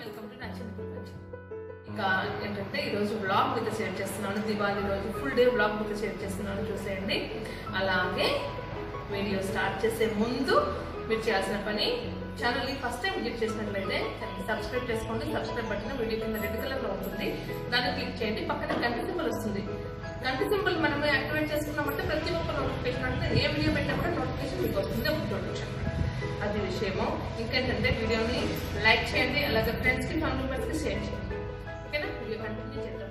Welcome to నచ్చింది ప్రపంచం ఇంకా ఏంటంటే ఈరోజు బ్లాగ్ మీతో షేర్ చేస్తున్నాను దివాళీ రోజు ఫుల్ డే బ్లాగ్ మీతో షేర్ చేస్తున్నాను చూసేయండి అలాగే వీడియో స్టార్ట్ చేసే ముందు మీరు చేయాల్సిన పని ఛానల్ని ఫస్ట్ టైం క్లిక్ చేసినట్లయితే సబ్స్క్రైబ్ చేసుకోండి సబ్స్క్రైబ్ బటన్ వీడియో కింద రెడ్ కలర్లో ఉంటుంది దాన్ని క్లిక్ చేయండి పక్కన గంట సింబల్ వస్తుంది గంట సింబల్ మనం యాక్టివేట్ చేసుకున్నామంటే ప్రతి ఒక్క నోటిఫికేషన్ అంటే ఏ వీడియో పెట్టినా కూడా నోటిఫికేషన్ మీకు వస్తుంది అప్పుడు చూడొచ్చు అన్నమాట. అది విషయము ఇంకేంటంటే వీడియోని లైక్ చేయండి అలాగే ఫ్రెండ్స్కి ఫ్యామిలీ మెంబర్స్కి షేర్ చేయండి ఓకేనా వీడియో కంటిన్యూ చేద్దాం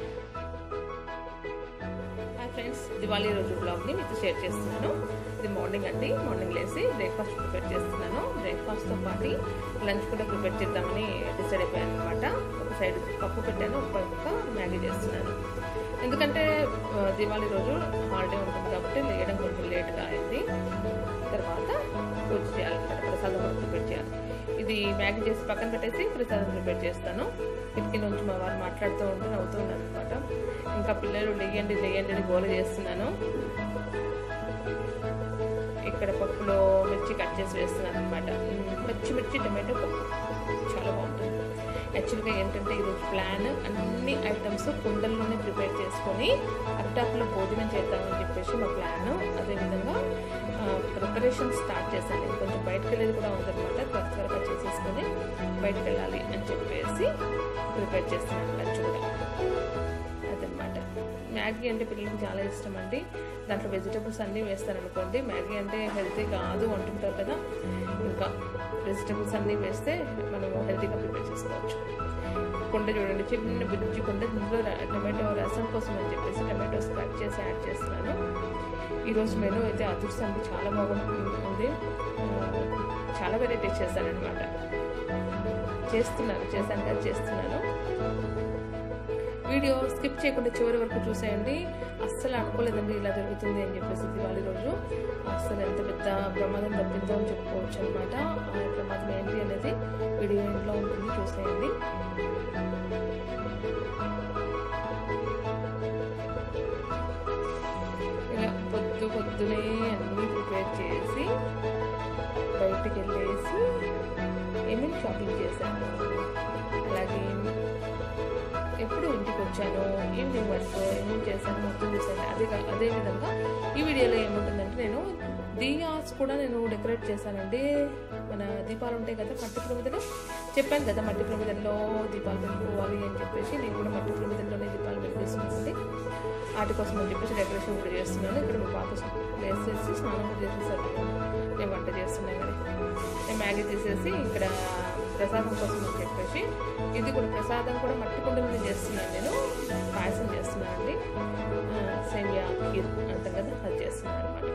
హాయ్ ఫ్రెండ్స్ దివాళీ రోజు బ్లాగ్ని మీతో షేర్ చేస్తున్నాను ఇది మార్నింగ్ అండి మార్నింగ్ లేసి బ్రేక్ఫాస్ట్ ప్రిపేర్ చేస్తున్నాను బ్రేక్ఫాస్ట్తో పాటు లంచ్ కూడా ప్రిపేర్ చేద్దామని డిసైడ్ అయిపోయాను అనమాట ఒక సైడ్ పప్పు పెట్టాను ఒక పక్క మ్యాగీ చేస్తున్నాను ఎందుకంటే ఆ, దివాళీ రోజు హాలిడే ఉంటుంది కాబట్టి లేయడం కొంచెం లేట్గా అయింది తర్వాత పూజ చేయాలన్నమాట ప్రసాదం కూడా ప్రిపేర్ చేయాలి ఇది మ్యాగీ చేసి పక్కన పెట్టేసి ప్రసాదం ప్రిపేర్ చేస్తాను కిటికీ నుంచి మా వారు మాట్లాడుతూ ఉంటే నవ్వుతూ ఉన్నాను అనమాట ఇంకా పిల్లలు లేయండి లేయండి అని గోల చేస్తున్నాను ఇక్కడ పప్పులో మిర్చి కట్ చేసి వేస్తున్నాను అనమాట పచ్చిమిర్చి టమాటో పప్పు చాలా బాగుంటుంది యాక్చువల్గా ఏంటంటే ఈరోజు ప్లాన్ అన్ని ఐటమ్స్ కుండల్లోనే ప్రిపేర్ చేసుకొని అరిటాకులో భోజనం చేద్దామని చెప్పేసి మా ప్లాన్ అదేవిధంగా ప్రిపరేషన్ స్టార్ట్ చేశాను నేను కొంచెం బయటకు వెళ్ళేది కూడా ఉందన్నమాట త్వర త్వరగా చేసేసుకొని బయటకు వెళ్ళాలి అని చెప్పేసి ప్రిపేర్ చేస్తున్నాను లంచ్ కూడా అదనమాట మ్యాగీ అంటే పిల్లలకి చాలా ఇష్టం అండి దాంట్లో వెజిటబుల్స్ అన్నీ వేస్తాను అనుకోండి మ్యాగీ అంటే హెల్తీ కాదు అంటుంటారు కదా ఇంకా వెజిటబుల్స్ అన్నీ వేస్తే మనము హెల్తీగా ప్రిపేర్ చేసుకోవచ్చు కుండ చూడండి చిన్న బుజ్జి కుండ ఇందులో ర- టమాటో రసం కోసం అని చెప్పేసి టమాటోస్ కట్ చేసి యాడ్ చేస్తున్నాను ఈరోజు మెనూ అయితే అదృష్టం అండి చాలా బాగుంటుంది ఆ, చాలా వెరైటీస్ చేశానమాట చేస్తున్నాను చేశాను కదా చేస్తున్నాను వీడియో స్కిప్ చేయకుండా చివరి వరకు చూసేయండి అస్సలు అనుకోలేదండి ఇలా జరుగుతుంది అని చెప్పేసి దివాళీ రోజు అస్సలు ఎంత పెద్ద ప్రమాదం తప్పిందో అని చెప్పుకోవచ్చు అనమాట ఆ ప్రమాదం ఏంటి అనేది వీడియో ఇంట్లో ఉంటుంది చూసేయండి ఇలా పొద్దు పొద్దునే అన్నీ ప్రిపేర్ చేసి బయటికి వెళ్ళేసి ఏమేమి షాపింగ్ చేశాను అలాగే ఎప్పుడు ఇంటికి వచ్చాను ఈవినింగ్ వరకు ఏమేమి చేశాను మొత్తం చూసాను అదే కా- అదే విధంగా ఈ వీడియోలో ఏముంటుందంటే నేను దీయాస్ కూడా నేను డెకరేట్ చేశానండి మన దీపాలు ఉంటాయి కదా మట్టి ప్రమిదలు చెప్పాను కదా మట్టి ప్రమిదల్లో దీపాలు పెట్టుకోవాలి అని చెప్పేసి నేను కూడా మట్టి ప్రమిదల్లోనే దీపాలు పెట్టేస్తున్నానండి వాటి కోసం అని చెప్పేసి డెకరేషన్ కూడా చేస్తున్నాను ఇక్కడ మా పాప వేసేసి స్నానం కూడా చేసేసారు నేను వంట చేస్తున్నాను కానీ నేను మ్యాగీ తీసేసి ఇక్కడ ప్రసాదం కోసం అని చెప్పేసి ఇది కూడా ప్రసాదం కూడా మట్టి కుండలోనే చేస్తున్నాను నేను పాయసం చేస్తున్నానండి ఆ, సేమియా ఖీర్ అంటాం కదా అది చేస్తున్నాను అనమాట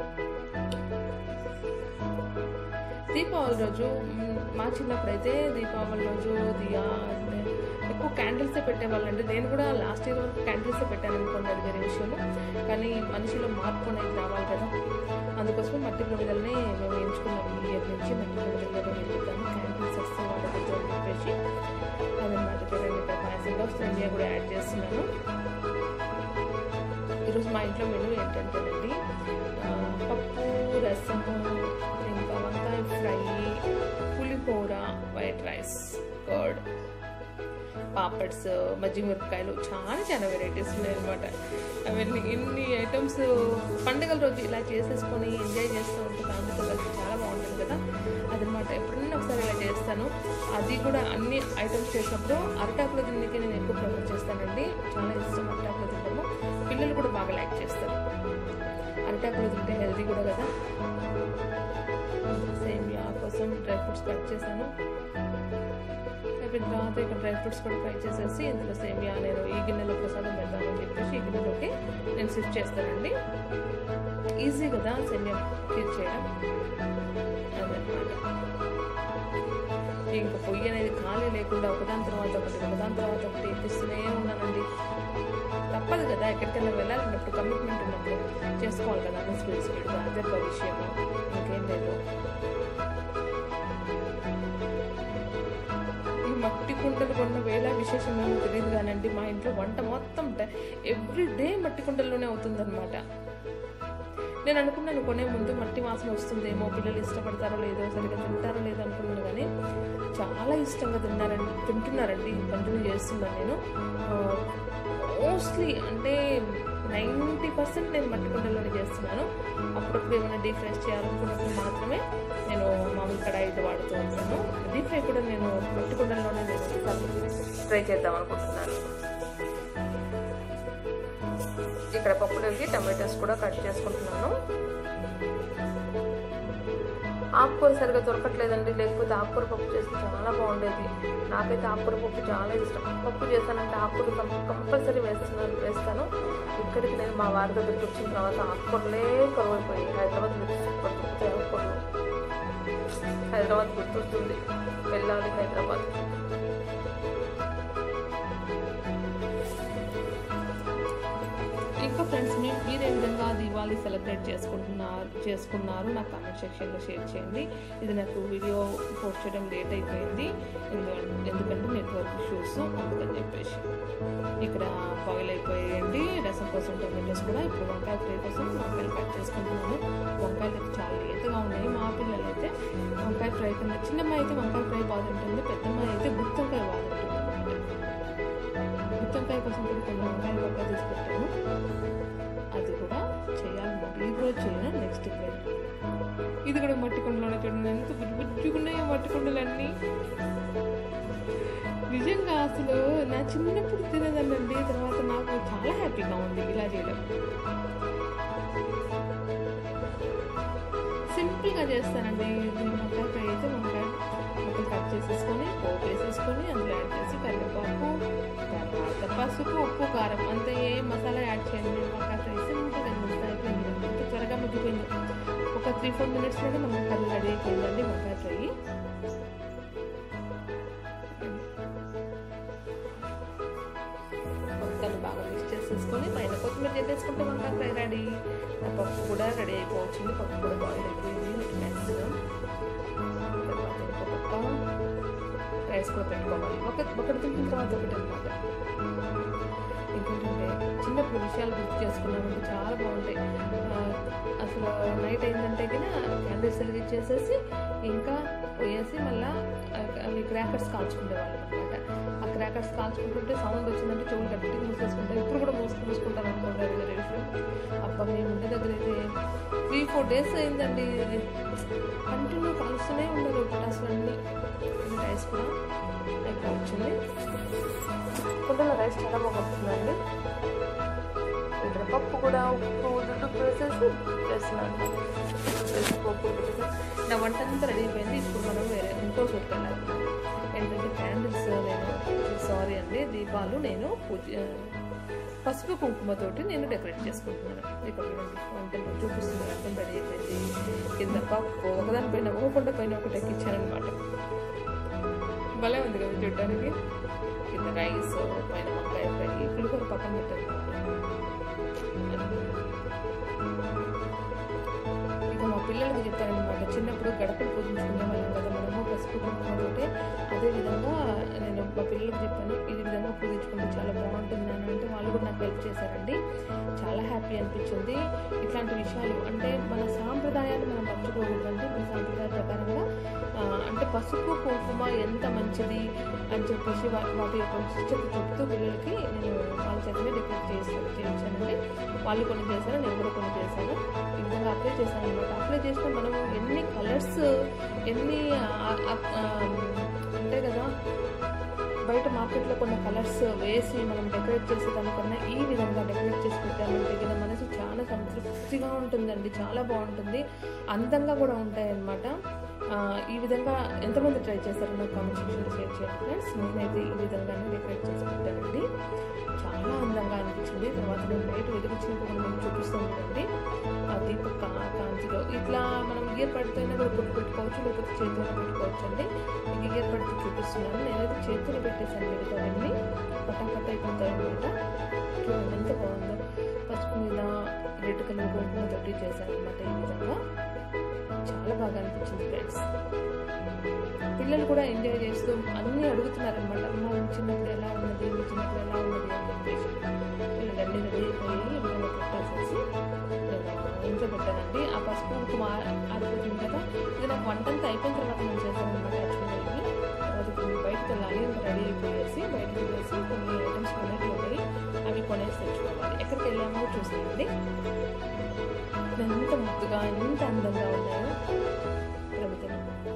దీపావళి రోజు మ్, మా చిన్నప్పుడు అయితే దీపావళి రోజు దియా అంటే ఎక్కువ క్యాండిల్సే పెట్టేవాళ్ళండి నేను కూడా లాస్ట్ ఇయర్ వరకు క్యాండిల్సే పెట్టాను అనుకోండి అది వేరే విషయము కానీ మనిషిలో మార్పు అనేది రావాలి కదా అందుకోసం మట్టి ప్రమిదల్ని మేము ఎంచుకున్నాం ఈ ఇయర్ నుంచి మట్టి ప్రమిదల్లో వెళ్తాము క్యాండిల్స్ వస్తే వాడకూడదు అని చెప్పేసి అదనమాట చూడండి ఇక్కడ పాయసంలో సేమియా కూడా యాడ్ చేస్తున్నాను ఈరోజు మా ఇంట్లో మెనూ ఏంటంటేనండి ఆ, పప్పు రసము ఇంకా వంకాయ ఫ్రై పులిహోర వైట్ రైస్ కర్డ్ పాపడ్స్ మజ్జిగ మిరపకాయలు చాలా చాలా వెరైటీస్ ఉన్నాయి అనమాట అవన్నీ ఇన్ని ఐటమ్స్ పండుగల రోజు ఇలా చేసేసుకొని ఎంజాయ్ చేస్తూ ఉంటే ఫ్యామిలీతో కలిసి చాలా బాగుంటుంది కదా అదనమాట ఎప్పుడైనా ఒకసారి ఇలా చేస్తాను అది కూడా అన్ని ఐటమ్స్ చేసినప్పుడు అరటాకుల తిండికి నేను ఎక్కువ ప్రిఫర్ చేస్తానండి చాలా ఇష్టం అరటాకులు తింటాము పిల్లలు కూడా బాగా లైక్ చేస్తారు అరటాకులు తింటే హెల్తీ కూడా కదా సేమియా కోసం డ్రై ఫ్రూట్స్ కట్ చేశాను అయిపోయిన తర్వాత ఇక్కడ డ్రై ఫ్రూట్స్ కూడా ఫ్రై చేసేసి ఇందులో సేమియా నేను ఈ గిన్నెలో ప్రసాదం పెడదామని చెప్పేసి ఈ గిన్నెలోకి నేను షిఫ్ట్ చేస్తానండి ఈజీ కదా సేమియా ఖీర్ చేయడం అదనమాట ఇంకా పొయ్యి అనేది ఖాళీ లేకుండా ఒకదాని తర్వాత ఒకటి ఒకదాని తర్వాత ఒకటి ఎక్కిస్తూనే ఉన్నానండి తప్పదు కదా ఎక్కడికైనా వెళ్ళాలన్నప్పుడు కమిట్మెంట్ ఉన్నప్పుడు చేసుకోవాలి కదా అన్ని స్పీడ్ స్పీడ్గా అదే ఒక విషయము ఇంకేం లేదు ఈ మట్టి కుండలు కొన్న వేళ విశేషం ఏమో తెలియదు కానండి మా ఇంట్లో వంట మొత్తం ఎవ్రీ డే మట్టి కుండల్లోనే అవుతుందన్నమాట నేను అనుకున్నాను కొనే ముందు మట్టి వాసన వస్తుందేమో పిల్లలు ఇష్టపడతారో లేదో సరిగ్గా తింటారో లేదో అనుకున్నాను కానీ చాలా ఇష్టంగా తిన్నారండి తింటున్నారండి కంటిన్యూ చేస్తున్నాను నేను మోస్ట్లీ అంటే నైంటీ పర్సెంట్ నేను మట్టి కుండలోనే చేస్తున్నాను అప్పుడప్పుడు ఏమైనా డీప్ ఫ్రై చేయాలనుకున్నప్పుడు మాత్రమే నేను మామూలు కడాయితో వాడుతూ ఉంటాను డీప్ ఫ్రై కూడా నేను మట్టి కుండల్లోనే నేను ట్రై చేద్దాం అనుకుంటున్నాను ఇక్కడ పప్పులోకి టమాటోస్ కూడా కట్ చేసుకుంటున్నాను ఆకుకూర సరిగా దొరకట్లేదండి లేకపోతే ఆకుకూర పప్పు చేస్తే చాలా బాగుండేది నాకైతే ఆకుకూర పప్పు చాలా ఇష్టం పప్పు చేస్తానంటే ఆకుకూర కంపల్సరీ వేస్తున్నాను వేస్తాను ఇక్కడికి నేను మా వారి దగ్గరికి వచ్చిన తర్వాత ఆకుకూరలే కరువైపోయి హైదరాబాద్ గుర్తొస్తాయి ఆకుకూరలు హైదరాబాద్ గుర్తొస్తుంది వెళ్ళాలి హైదరాబాద్ ఇంకా ఫ్రెండ్స్ మీరు మీరు ఏ విధంగా దివాళీ సెలబ్రేట్ చేసుకుంటున్నారు చేసుకున్నారు నా కామెంట్ సెక్షన్లో షేర్ చేయండి ఇది నాకు వీడియో పోస్ట్ చేయడం లేట్ అయిపోయింది ఎందుకంటే నెట్వర్క్ ఇష్యూస్ అందుకని చెప్పేసి ఇక్కడ బాయిల్ అయిపోయాయండి రసం కోసం టొమాటోస్ కూడా ఇప్పుడు వంకాయ ఫ్రై కోసం వంకాయలు కట్ చేసుకుంటున్నాను వంకాయలు అయితే చాలా లేతగా ఉన్నాయి మా పిల్లలు అయితే వంకాయ ఫ్రై కింద చిన్నమ్మాయి అయితే వంకాయ ఫ్రై బాగుంటుంది పెద్దమ్మాయి అయితే గుత్తొంకాయ బాగుంటుంది గుత్తొంకాయ కోసం కూడా కొన్ని వంకాయలు పక్క తీసి పెట్టాను అది కూడా చేయాలన్నమాట ఇది కూడా చేయను నెక్స్ట్ ప్లేట్ ఇది కూడా మట్టి కుండలోనే చూడండి ఎంత బుజ్జి బుజ్జుకున్నాయో మట్టి కుండలన్నీ నిజంగా అసలు నా చిన్నప్పుడు తినేదానండి తర్వాత నాకు చాలా హ్యాపీగా ఉంది ఇలా చేయడం సింపుల్గా చేస్తానండి వంకాయ ఫ్రై అయితే వంకాయ ముక్కలు కట్ చేసేసుకొని పోపు వేసేసుకొని అందులో యాడ్ చేసి కరివేపాకు తర్వాత పసుపు ఉప్పు కారం అంతే ఏ మసాలా యాడ్ చేయండి వంకాయ ఫ్రై సింపుల్గా ఎంత అయిపోయింది ఎంత త్వరగా మగ్గిపోయింది ఒక త్రీ ఫోర్ మినిట్స్లోనే మనకు కర్రీ రెడీ అయిపోయిందండి వంకాయ ఫ్రై మొత్తాన్ని బాగా మిక్స్ చేసేసుకొని పైన కొత్తిమీర చేసేసుకుంటే వంకాయ ఫ్రై రెడీ ఆ పప్పు కూడా రెడీ అయిపోవచ్చింది పప్పు కూడా బాయిల్ అయిపోయింది మ్యాక్సిమం తర్వాత ఇంకొక రైస్ కూడా పెట్టుకోవాలి ఒక ఒకటి తింటున్న తర్వాత ఒకటి అనమాట ఇంకేంటంటే చిన్నప్పుడు విషయాలు గుర్తు చేసుకున్నామంటే చాలా బాగుంటాయి అసలు నైట్ అయిందంటే కన్నా క్యాండిల్స్ వెలిగించేసేసి ఇంకా వేసి మళ్ళీ అవి క్రాకర్స్ కాల్చుకునేవాళ్ళం అనమాట ఆ క్రాకర్స్ కాల్చుకుంటుంటే సౌండ్ వచ్చిందంటే చెవులు గట్టిగా మూసేసుకుంటాం ఇప్పుడు కూడా మూసుకు మూసుకుంటాం అనుకోండి అది వేరే విషయం అబ్బా మేము ఉండే దగ్గర అయితే త్రీ ఫోర్ డేస్ అయిందండి కంటిన్యూ కాలుస్తూనే ఉండదు పటాసులు అన్నీ రైస్ కూడా అయిపోవచ్చింది కుండలో రైస్ చాలా బాగుంటుందండి ఇక్కడ పప్పు కూడా ఉప్పు దుడ్డు వేసేసి చేస్తున్నాను వేసి పప్పు పెట్టేసి నా వంట అంతా రెడీ అయిపోయింది ఇప్పుడు మనం వేరే ఇంకో చోటుకి వెళ్ళాలి ఏంటంటే క్యాండిల్స్ నేను సారీ అండి దీపాలు నేను పూజ పసుపు కుంకుమతోటి నేను డెకరేట్ చేసుకుంటున్నాను ఇక్కడ చూడండి వంటలు చూపిస్తున్నాను వంటలు రెడీ అయిపోయింది కింద పప్పు ఒకదాని పైన ఒక కొండ పైన ఒకటి ఎక్కించానమాట భలే ఉంది కదా చూడడానికి కింద రైస్ పైన వంకాయ ఫ్రై పులిహోర పక్కన పెట్టారు ఇక మా పిల్లలకి చెప్పారనమాట చిన్నప్పుడు గడపలు పూజించుకునే వాళ్ళం కదా మనము పసుపు కుంకుమతోటి అదేవిధంగా నేను మా పిల్లలకి చెప్పాను ఈ విధంగా పూజించుకుంటే చాలా బాగుంటుంది అని అంటే వాళ్ళు కూడా నాకు హెల్ప్ చేశారండి చాలా హ్యాపీ అనిపించింది ఇట్లాంటి విషయాలు అంటే మన సాంప్రదాయాన్ని మనం మర్చిపోకూడదండి మన సాంప్రదాయ ప్రకారంగా అంటే పసుపు కుంకుమ ఎంత మంచిది అని చెప్పేసి వాటి యొక్క విశిష్టత చెప్తూ పిల్లలకి నేను వాళ్ళ చేతనే డెకరేట్ చేసి చేయించానండి వాళ్ళు కొన్ని చేశారు నేను కూడా కొన్ని చేశాను ఈ విధంగా అప్లై చేశాను అనమాట అప్లై చేసిన మనం ఎన్ని కలర్స్ ఎన్ని ఉంటాయి కదా బయట మార్కెట్లో కొన్ని కలర్స్ వేసి మనం డెకరేట్ చేసే దానికన్నా ఈ విధంగా డెకరేట్ చేసి పెట్టామంటే కదా మనసు చాలా సంతృప్తిగా ఉంటుందండి చాలా బాగుంటుంది అందంగా కూడా ఉంటాయి అన్నమాట ఈ విధంగా ఎంతమంది ట్రై చేశారో నాకు కామెంట్ సెక్షన్లో షేర్ చేయండి ఫ్రెండ్స్ నేనైతే ఈ విధంగానే డెకరేట్ చేసి పెట్టానండి చాలా అందంగా అనిపించింది తర్వాత నేను నైట్ వెలిగించినప్పుడు నేను చూపిస్తాను కదండి ఆ దీప కాంతిలో ఇట్లా మనం ఇయర్ పడితేనే కూడా గుర్తు పెట్టుకోవచ్చు లేకపోతే చేతిలో పెట్టుకోవచ్చు అండి మీకు ఇయర్ పడితే చూపిస్తున్నాను నేనైతే చేతిలో పెట్టేశాను మిగతావన్నీ పటాపట్ అయిపోతాయి అనమాట చూడండి ఎంత బాగుందో పసుపు మీద రెడ్ కలర్ కుంకుమ తోటి చేశాను అనమాట ఈ విధంగా చాలా బాగా అనిపించింది ఫ్రెండ్స్ పిల్లలు కూడా ఎంజాయ్ చేస్తూ అన్నీ అడుగుతున్నారనమాట అమ్మ చిన్నప్పుడు ఎలా ఉన్నది మీ చిన్నప్పుడు ఎలా ఉన్నది అని చెప్పేసి పిల్లలు అన్నీ రెడీ అయిపోయి ఇంట్లో పెట్టేసేసి ఇంట్లో పెట్టానండి ఆ పసుపు కుంకుమ ఆరిపోతుంది కదా ఇది నాకు వంట అంతా అయిపోయిన తర్వాత నేను చేశాను అనమాట యాక్చువల్గా ఇది వెళ్ళామో చూసానండి ఎంత ముద్దుగా ఎంత అందంగా ఉన్నాయో ప్రభుత్వం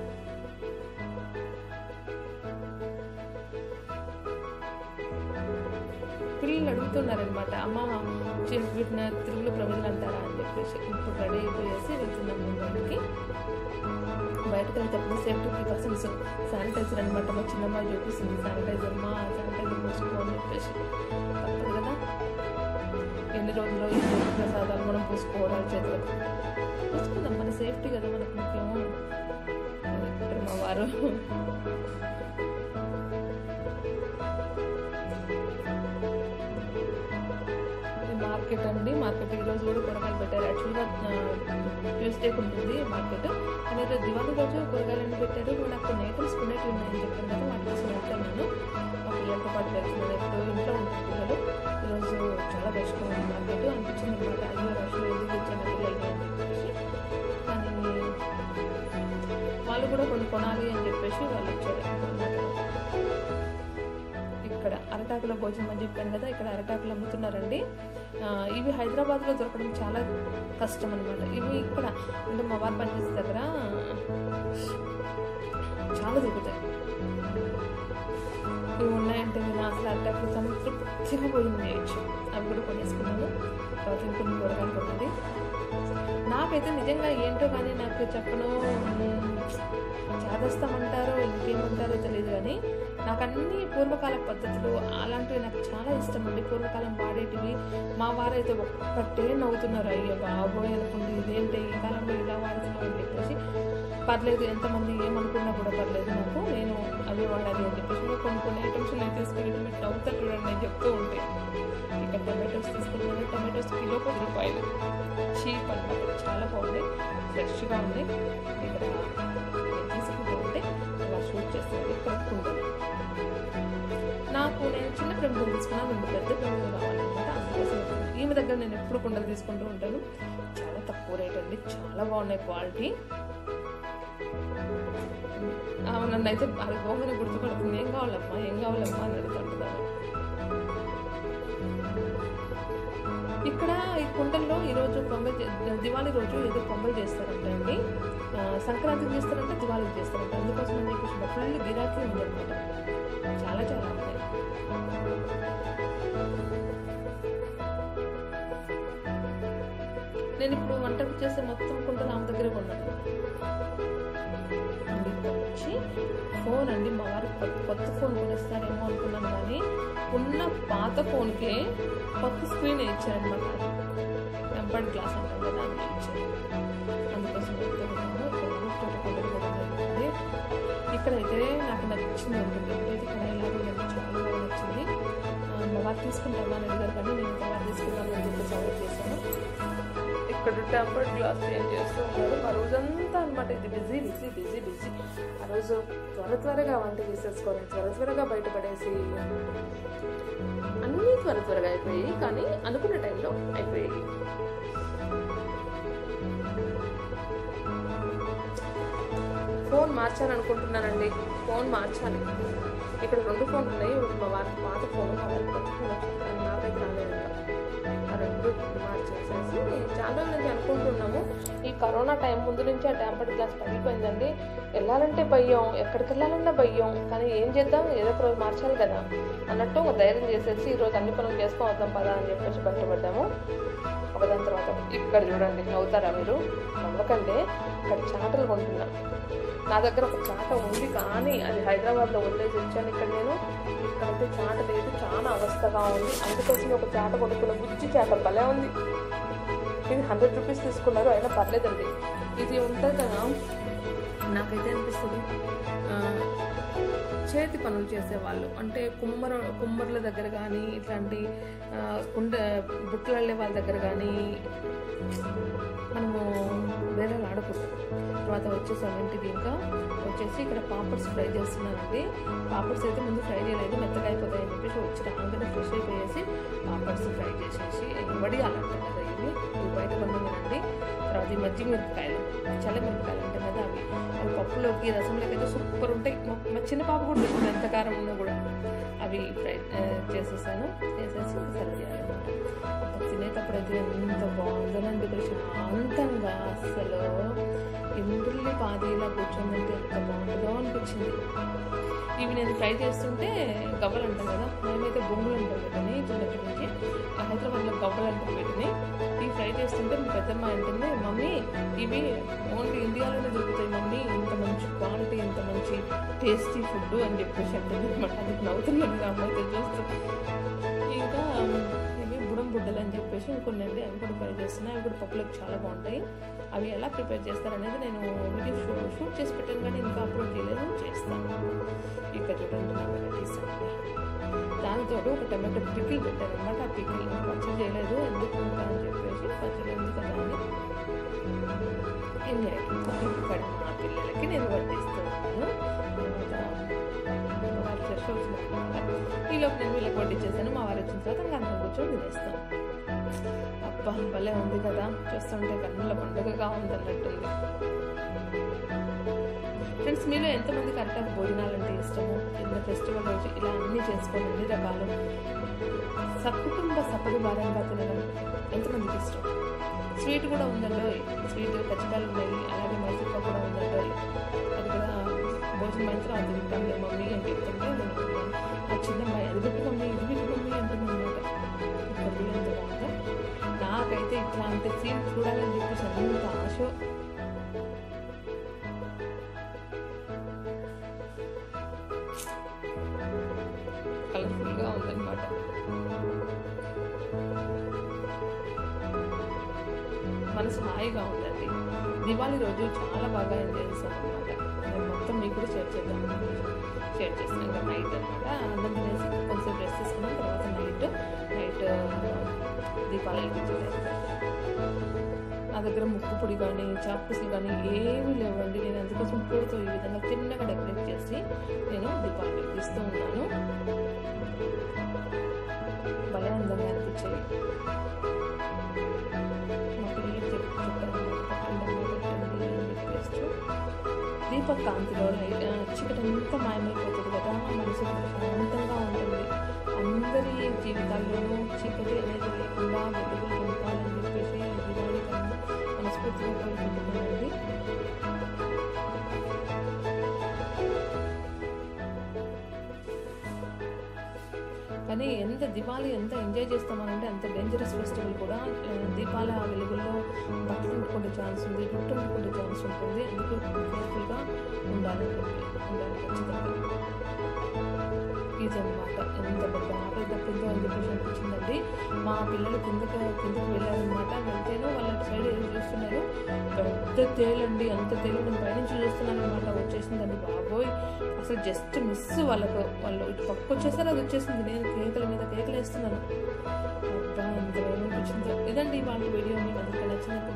పిల్లలు అడుగుతున్నారనమాట అమ్మ చి- వీటిని తిరుగులు ప్రమిదలు అంటారా అని చెప్పేసి ఇప్పుడు రెడీ అయిపోయేసి వెళ్తున్నాం మేము బయటికి బయటకు వెళ్తేప్పుడు సేఫ్టీ ప్రికాషన్స్ శానిటైజర్ అనమాట మా చిన్నమ్మాయి చూపిస్తుంది శానిటైజర్ మా శానిటైజర్ పోసుకో అని చెప్పేసి తప్పదు కదా ఎన్ని రోజులు ఈ దేవుడి ప్రసాదాలు మనం పూసుకోవడాలు చేతులకు పూసుకుందాం మన సేఫ్టీ కదా మనకు ముఖ్యము ఇక్కడ మా వారు ఇది మార్కెట్ అండి మార్కెట్ ఈ రోజు కూడా కూరగాయలు పెట్టారు యాక్చువల్గా ట్యూస్డే ఉంటుంది మార్కెట్ కానీ ఈరోజు దివాళీ రోజు కూరగాయలు అన్ని పెట్టారు ఇప్పుడు నాకు కొన్ని ఐటమ్స్ కొనేటివి ఉన్నాయని చెప్పాను కదా వాటి కోసం వెళ్తున్నాను మా పిల్లలతో పాటు వెళ్తున్నాను ఎప్పుడు ఇంట్లో ఉంటారు పిల్లలు ఈరోజు చాలా రష్గా ఉంది మార్కెట్ అనిపించింది అనమాట అయ్యో రష్ ఎందుకు వచ్చాను పిల్లలకి అని చెప్పేసి కానీ వాళ్ళు కూడా కొన్ని కొనాలి అని చెప్పేసి వాళ్ళు వచ్చారు అన్నమాట. ఇక్కడ అరటాకులో భోజనం అని చెప్పాను కదా ఇక్కడ అరటాకులు అమ్ముతున్నారండి ఆ, ఇవి హైదరాబాద్లో దొరకడం చాలా కష్టం అనమాట ఇవి ఇక్కడ అంటే మా వారు పనిచేసే దగ్గర చాలా దొరుకుతాయి ఇవి ఉన్నాయంటే నేను అసలు అరటాకులు సంతృప్తిగా భోజనం చేయొచ్చు అవి కూడా కొనేసుకున్నాను తర్వాత ఇంకొన్ని కూరగాయలు కొన్నది నాకైతే నిజంగా ఏంటో కానీ నాకు చెప్పను చేదస్తామంటారో ఇంకేమంటారో తెలియదు కానీ నాకు అన్ని పూర్వకాల పద్ధతులు అలాంటివి నాకు చాలా ఇష్టం అండి పూర్వకాలం వాడేటివి మా వారైతే ఒక్కటే నవ్వుతున్నారు అయ్యో బాబోయ్ అనుకుంటే ఇదేంటి ఈ కాలంలో ఇలా వాడుతున్నావు అని చెప్పేసి పర్లేదు ఎంతమంది ఏమనుకున్నా కూడా పర్లేదు నాకు నేను అదే వాడాలి అని చెప్పేసి ఇంకా కొన్ని కొన్ని ఐటమ్స్ నేను తీసుకెళ్ళి మీరు నవ్వుతారు చూడండి నేను చెప్తూ ఉంటే ఇక్కడ టమాటోస్ తీసుకున్నాను టమాటోస్ కిలో పది రూపాయలు చీప్ అనమాట చాలా బాగున్నాయి ఫ్రెష్గా ఉన్నాయి ఇక్కడ నేను తీసుకుంటూ ఉంటే అలా షూట్ చేస్తాను ఇక్కడ కుండలు నాకు నేను చిన్న ప్రముఖం తీసుకున్నా రెండు పెద్ద ప్రముఖం కావాలన్నమాట అందుకోసం వెళ్తున్నాను. ఈమె దగ్గర నేను ఎప్పుడు కుండలు తీసుకుంటూ ఉంటాను చాలా తక్కువ రేట్ అండి చాలా బాగున్నాయి క్వాలిటీ ఆమె నన్ను అయితే అది గోమని గుర్తుపడుతుంది ఏం కావాలమ్మా ఏం కావాలమ్మా అని అడుగుతుంటున్నాను ఇక్కడ ఈ కుండల్లో ఈరోజు పొంగల్ చే- దివాళీ రోజు ఏదో పొంగల్ చేస్తారంట అండి ఆ, సంక్రాంతికి చేస్తారంటే దివాళీకి చేస్తారంట అందుకోసం అని చెప్పేసి ఫుల్ గిరాకీ ఉంది అనమాట చాలా చాలా ఉన్నాయి నేను ఇప్పుడు వంటకు చేసే మొత్తం కుండలు ఆమె దగ్గర కొన్నాను అండ్ ఇక్కడ వచ్చి ఫోన్ అండి మా వారు కొత్త కొత్త ఫోన్ కొనిస్తారేమో అనుకున్నాను కానీ ఉన్న పాత ఫోన్కే కొత్త స్క్రీన్ ఇచ్చారనమాట టెంపర్డ్ గ్లాస్ అంటాం కదా అది ఇచ్చారు అందుకోసం వెళ్తున్నాము ఇక్కడ రూఫ్ తోట కొండలు కూడా ఉన్నాయి ఇక్కడైతే నాకు నచ్చింది ఉంటుంది ఎప్పుడైతే ఇక్కడ ఎలాగో నాకు చాలా బాగా నచ్చింది ఆ, మా వారు తీసుకుంటామా అని అడిగారు కానీ నేను మా వారు తీసుకుంటాను అని చెప్పేసి ఆర్డర్ చేశాను ఇక్కడ టెంపర్డ్ గ్లాస్ చేంజ్ చేస్తూ ఉన్నారు ఆ రోజంతా అనమాట ఇది బిజీ బిజీ బిజీ బిజీ ఆ రోజు త్వర త్వరగా వంట చేసేసుకొని త్వర త్వరగా బయటపడేసి అన్నీ త్వర త్వరగా అయిపోయాయి కానీ అనుకున్న టైంలో అయిపోయాయి ఫోన్ మార్చాలనుకుంటున్నానండి ఫోన్ మార్చాలి ఇక్కడ రెండు ఫోన్లు ఉన్నాయి ఒకటి మా వారికి పాత ఫోన్ మా వారికి కొత్త ఫోన్ వచ్చింది కానీ నాకైతే రాలేదు ఆ రెండు మార్చేసేసి చాలా రోజుల నుంచి అనుకుంటున్నాము ఈ కరోనా టైం ముందు నుంచి ఆ టెంపర్డ్ గ్లాస్ పగిలిపోయిందండి వెళ్ళాలంటే భయం ఎక్కడికి వెళ్ళాలన్నా భయం కానీ ఏం చేద్దాం ఏదో ఒక రోజు మార్చాలి కదా అన్నట్టు ఒక ధైర్యం చేసేసి ఈరోజు అన్ని పనులు చేసుకొని వద్దాం పదా అని చెప్పేసి బయటపడ్డాము ఒకదాని తర్వాత ఇక్కడ చూడండి నవ్వుతారా మీరు నవ్వకంటే ఇక్కడ చాటలు కొంటున్నా నా దగ్గర ఒక చాట ఉంది కానీ అది హైదరాబాద్లో వదిలేసి వచ్చాను ఇక్కడ నేను ఇక్కడైతే చాట లేదు చాలా అవస్థగా ఉంది అందుకోసం ఒక చాట కొనుక్కున్న బుజ్జి చాట భలే ఉంది ఇది హండ్రెడ్ రూపీస్ తీసుకున్నారు అయినా పర్లేదండి ఇది ఉంటుంది కదా నాకైతే అనిపిస్తుంది ఆ, చేతి పనులు చేసేవాళ్ళు అంటే కుమ్మర కుమ్మర్ల దగ్గర కానీ ఇట్లాంటి ఆ, కుండ బుట్టలు వెళ్ళే వాళ్ళ దగ్గర కానీ మనము వేరే ఆడకూడదు తర్వాత వచ్చేసాం ఇంటికి ఇంకా వచ్చేసి ఇక్కడ పాపడ్స్ ఫ్రై చేస్తున్నానండి పాపడ్స్ అయితే ముందు ఫ్రై చేయలేదు మెత్తగా అయిపోతాయని చెప్పేసి వచ్చి రాగానే ఫ్రెష్ అయిపోయేసి పాపడ్స్ ఫ్రై చేసేసి వడియాలంటారు కదా ఇవి ఇవి బయట కొన్నానండి తర్వాత ఈ మజ్జిగ మిరపకాయలు చల్ల మిరపకాయలు ఉంటాయి కదా అవి అవి పప్పులోకి రసంలోకి అయితే సూపర్ ఉంటాయి మా మా చిన్న పాప కూడా తింటుంది ఎంత కారం ఉన్నా కూడా అవి ఫ్రై ఆ, చేసేసాను చేసేసి సర్వ్ చేయాలన్నమాట అప్పుడు తినేటప్పుడు అయితే ఎంత బాగుందోనండి ఇక్కడ శాంతంగా అసలు ఇంటిల్లి పాది ఇలా కూర్చోమంటే ఎంత బాగుంటుందో అనిపించింది ఇవి నేను ఫ్రై చేస్తుంటే గవ్వలు అంటాం కదా మేమైతే బొంగులు అంటాం వీటిని చిన్నప్పటి నుంచి ఆ హైదరాబాద్లో గవ్వలు అంటాం వీటిని ఇవి ఫ్రై చేస్తుంటే మా పెద్దమ్మ అంటుంది మమ్మీ ఇవి ఓన్లీ ఇండియాలోనే దొరుకుతాయి మమ్మీ ఇంత మంచి క్వాలిటీ ఇంత మంచి టేస్టీ ఫుడ్ అని చెప్పేసి అంటుంది అనమాట అందుకు నవ్వుతున్నాను నా అమ్మాయితో చూస్తూ ఇంకా ఇవి బుడం బుడ్డలు అని చెప్పేసి ఇంకొన్ని అండి అవి కూడా ఫ్రై చేస్తున్నాయి అవి కూడా పప్పులకు చాలా బాగుంటాయి అవి ఎలా ప్రిపేర్ చేస్తారనేది నేను వీడియో షూట్ షూట్ చేసి పెట్టాను కానీ ఇంకా అప్లోడ్ చేయలేదు చేస్తాను ఇక్కడ చూడండి నా వెరైటీస్ దానితో ఒక టమాటో పికిల్ పెట్టాను అనమాట ఆ పికిల్ పచ్చడి చేయలేదు ఎందుకు ఇంకా అని చెప్పేసి పచ్చడి ఎందుకు కదా అని ఎన్ని ఐటమ్స్ ఇక్కడ మా పిల్లలకి నేను వడ్డిస్తున్నాను తర్వాత మా వారు ఫ్రెష్ అవుతున్నారు ఈలోపు నేను వీళ్ళకి వడ్డించేసాను మా వారు వచ్చిన తర్వాత ఇంకా అందరం కూర్చొని తినేస్తాం అబ్బా భలే ఉంది కదా చూస్తుంటే కన్నుల పండుగగా ఉంది అన్నట్టుంది ఫ్రెండ్స్ మీలో ఎంతమందికి అరటాకు భోజనాలు అంటే ఇష్టము ఏదైనా ఫెస్టివల్ రోజు ఇలా అన్నీ చేసుకొని అన్ని రకాలు సకుటుంబ సపరివారంగా తినడం ఎంతమందికి ఇష్టం స్వీట్ కూడా ఉందండో స్వీట్ ఖచ్చితాలు ఉన్నాయి అలాగే మైసూర్ కూడా ఉందండో అది కూడా భోజనం అయిన తర్వాత తింటాంలే మమ్మీ అని చెప్తుంటే నేను అనుకున్నాను. ఆ చిన్న అమ్మాయి అది పెట్టు మమ్మీ ఇది పెట్టు మమ్మీ అంటుంది అనమాట ఎంత బాగుందో నాకైతే ఇట్లాంటి సీన్ చూడాలని చెప్పేసి అంత ఆశ కలర్ఫుల్గా ఉందన్నమాట మనసు హాయిగా ఉందండి దివాళీ రోజు చాలా బాగా ఎంజాయ్ చేశాను అనమాట నేను మొత్తం మీకు కూడా షేర్ చేద్దాం షేర్ చేస్తాను ఇంకా నైట్ అనమాట అందరం తినేసి కొంచెం రెస్ట్ తీసుకున్నాం తర్వాత నైట్ నైట్ దీపాలు వెలిగించేది నా దగ్గర ముక్కు పొడి కానీ చాక్పీసులు కానీ ఏమీ లేవండి నేను అందుకోసం పొడితో ఈ విధంగా చిన్నగా డెకరేట్ చేసి నేను దీపాలు వెలిగిస్తూ ఉన్నాను భలే అందంగా అనిపించాయి మా పిల్లలకి చెప్పి చెప్పాను పెట్టండి పెట్టండి అని చెప్పేస్తూ దీపకాంతిలో లైట్ చీకటంతా మాయమైపోతుంది కదా మనసు ప్రశాంతంగా ఉంటుంది అందరి జీవితాల్లోనూ చీకటి అనేది లేకుండా వెలుగులు నింపాలని చెప్పేసి ఈ దివాళీ కన్నా మనస్ఫూర్తిగా కోరుకుంటున్నానండి కానీ ఎంత దివాళీ ఎంత ఎంజాయ్ చేస్తామనంటే అంత డేంజరస్ ఫెస్టివల్ కూడా ఆ, దీపాల వెలుగుల్లో బట్టలు ఉంటుకుంటే ఛాన్స్ ఉంది జుట్టు ఉంటుకుంటే ఛాన్స్ ఉంటుంది అందుకే కేర్ఫుల్గా ఉండాలి ఉండాలి ఖచ్చితంగా ఇదన్నమాట ఎంత పెద్ద ఆపద తప్పిందో అని చెప్పేసి అనిపించిందండి మా పిల్లలు కిందకి కిందకి వెళ్ళారనమాట వెళ్తేనో వాళ్ళ అటు సైడ్ ఏదో చూస్తున్నారు పెద్ద తేలండి అంత తేలు నేను పైనుంచి చూస్తున్నాను అనమాట వచ్చేసిందండి బాబోయ్ అసలు జస్ట్ మిస్ వాళ్ళకు వాళ్ళు ఇటు పక్క వచ్చేసారు అది వచ్చేసింది నేను కేకల మీద కేకలు వేస్తున్నాను అబ్బా ఎంత భయం అనిపించిందో ఇదండి వాళ్ళ వీడియో మీకు అందరికీ నచ్చింది